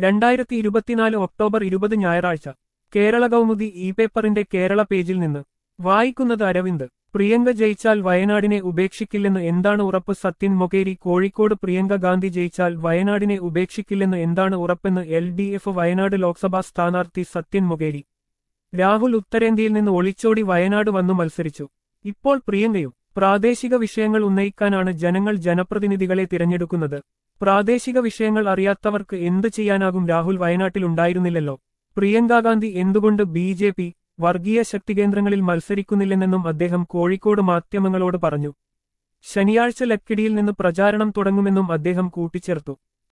രണ്ടായിരത്തി ഇരുപത്തിനാല് ഒക്ടോബർ ഇരുപത് ഞായറാഴ്ച കേരള കൗമുദി ഇ പേപ്പറിന്റെ കേരള പേജിൽ നിന്ന് വായിക്കുന്നത് അരവിന്ദ് പ്രിയങ്ക ജയിച്ചാൽ വയനാടിനെ ഉപേക്ഷിക്കില്ലെന്ന് എന്താണ് ഉറപ്പ് സത്യൻ മൊകേരി കോഴിക്കോട് പ്രിയങ്ക ഗാന്ധി ജയിച്ചാൽ വയനാടിനെ ഉപേക്ഷിക്കില്ലെന്ന് എന്താണ് ഉറപ്പെന്ന് L D F Wayanad Lok Sabha സ്ഥാനാർത്ഥി സത്യൻ മൊകേരി രാഹുൽ ഉത്തരേന്ത്യയിൽ നിന്ന് ഒളിച്ചോടി വയനാട് വന്നു മത്സരിച്ചു ഇപ്പോൾ പ്രിയങ്കയും പ്രാദേശിക വിഷയങ്ങൾ ഉന്നയിക്കാനാണ് ജനങ്ങൾ ജനപ്രതിനിധികളെ തിരഞ്ഞെടുക്കുന്നത് പ്രാദേശിക വിഷയങ്ങൾ അറിയാത്തവർക്ക് എന്ത് ചെയ്യാനാകും രാഹുൽ വയനാട്ടിലുണ്ടായിരുന്നില്ലല്ലോ പ്രിയങ്കാ ഗാന്ധി എന്തുകൊണ്ട് ബി ജെ പി വർഗീയ ശക്തികേന്ദ്രങ്ങളിൽ മത്സരിക്കുന്നില്ലെന്നും അദ്ദേഹം കോഴിക്കോട് മാധ്യമങ്ങളോട് പറഞ്ഞു ശനിയാഴ്ച ലക്കിടിയിൽ നിന്ന് പ്രചാരണം തുടങ്ങുമെന്നും അദ്ദേഹം കൂട്ടിച്ചേർത്തു